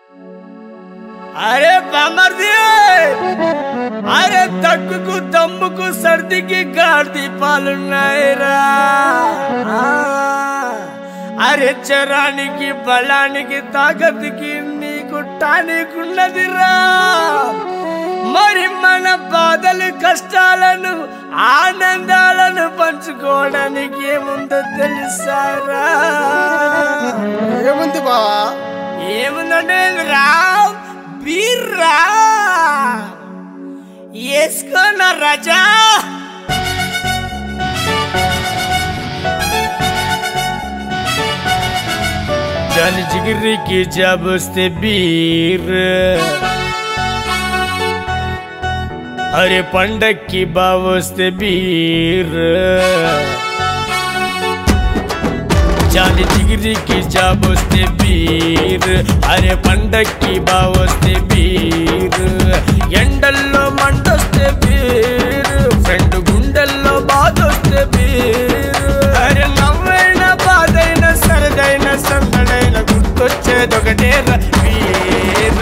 అరే బామర్ది అరే దగ్గుకు దమ్ముకు సర్దికి గాడి పాలున్నాయిరా ఆ, అరే చరానికి బలానికి తాకతికి నీకు టానికున్నదిరా మరి మన బాధలు కష్టాలను ఆనందాలను పంచుకోవడానికి ఏముందో తెలుసారా ఏముంది బావా ఏముందంటే రా బీర్రా వేసుకోన రజా जान जिगरी की जब से बीर अरे पंडक की बावस्ते बीर जान जिगरी की जाबोस्ते बीर అరే పండక్కి బావొస్తే బీర్ ఎండల్లో మంటొస్తే బీర్ ఫ్రెండ్ గుండెల్లో బాధొస్తే బీర్ అరే నవ్వైన బాధైన సరదైన సందడైన గుర్తొచ్చేదొకటే బీర్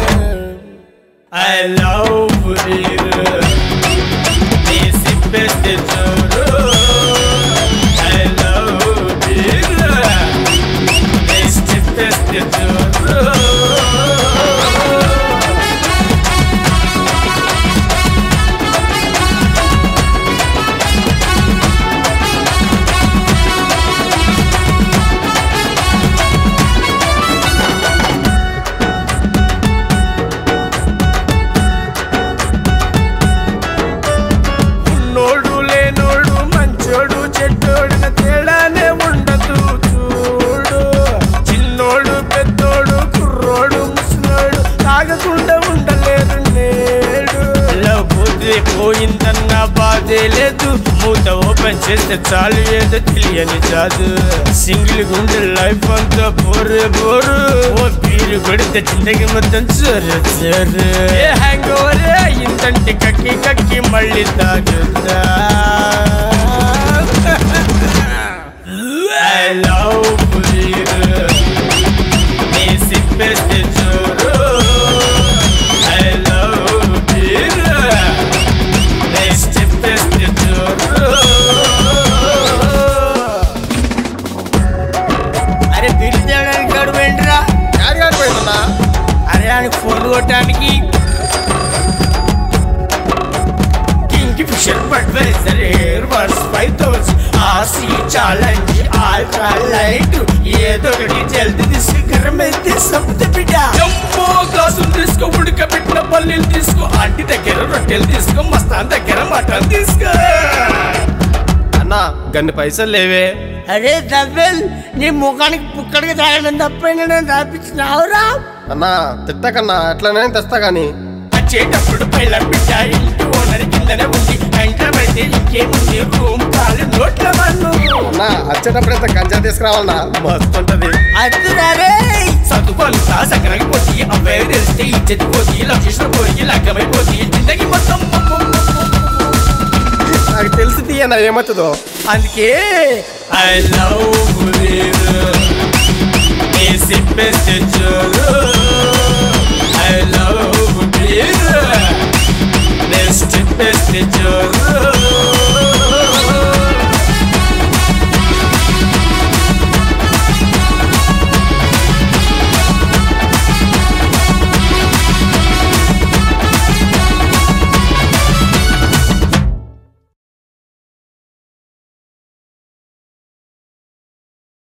ఐ లవ్ బీర్ తీసి పెద్ద చూడు I love you. Best, best, ఉన్నోడు లేనోడు మంచోడు చెడ్డోడిన తేడానే ఉండదు చూడు చిన్నోడు పెద్దోడు కుర్రోడు ముసలోడు తాగకుండా ఉండలేరు నేడు లేకపోతే పోయిందన్న బాధే లేదు మూత ఓపెన్ చేస్తే చాలు ఏదో తెలియని కాదు సింగిల్ గుండె లైఫ్ అంతా బోరు బోరు ఓ పీరు కొడితే జిందగి మొత్తం చోరు చోరు ఏ హ్యాంగ్ ఓవర్ ఇంతంటి కక్కి కక్కి మళ్ళీ తాగుతా ఐ లవ్ బీర్ నీ సిప్పేస్తే చోరు ఐ లవ్ బీర్ నీ సిప్పేస్తే చోరు అరే బిల్లు తేడానికి గడువు ఏంటిరా యాడ్ గారు పోయిందన్నా అరే ఆయనకు ఫోన్ కొట్టడానికి Kingfisher Budweiser Haywards five thousand ఆసి ఛాలెంజ్ ఆల్ట్రా లైట్ ఏదో ఒకటి జల్ది తీసి గరం అయితే సముద్ర బిడ్డ జంబో గ్లాసులు తీసుకో ఉడకబెట్టిన పల్లీలు తీసుకో ఆంటీ దగ్గర రొట్టెలు తీసుకో మస్తాన్ దగ్గర మటన్ తీసుకో అన్నా గన్ని పైసలు లేవే అరే దవ్వెల్ నీ ముఖానికి పుక్కడికి తాగడం తప్ప నేను రాపించినావురా అన్నా తిట్టకన్నా ఎట్లనే తెస్తా గాని వచ్చేటప్పుడు పైల బిడ్డ ఇంటి ఓనర్ కిందనే ఉంది వెంటబడితే ఇంకేముంది రూమ్ కాలు నోట్ల మన్ను అన్నా వచ్చేటప్పుడు ఇంత గంజా తీసుకురావాలన్నా మస్తు ఉంటది అద్దురారే చదువుకోంతా సగరకి పోతి అబ్బాయి తెలిస్తే ఇచ్చేది పోతి లక్షణ పోయి లగ్గమైపోతి జిందగి మొత్తం నాకు తెలిసి తీయన్నా ఏమవుతుందో అందుకే ఐ లవ్ సిప్పేస్తే చోరు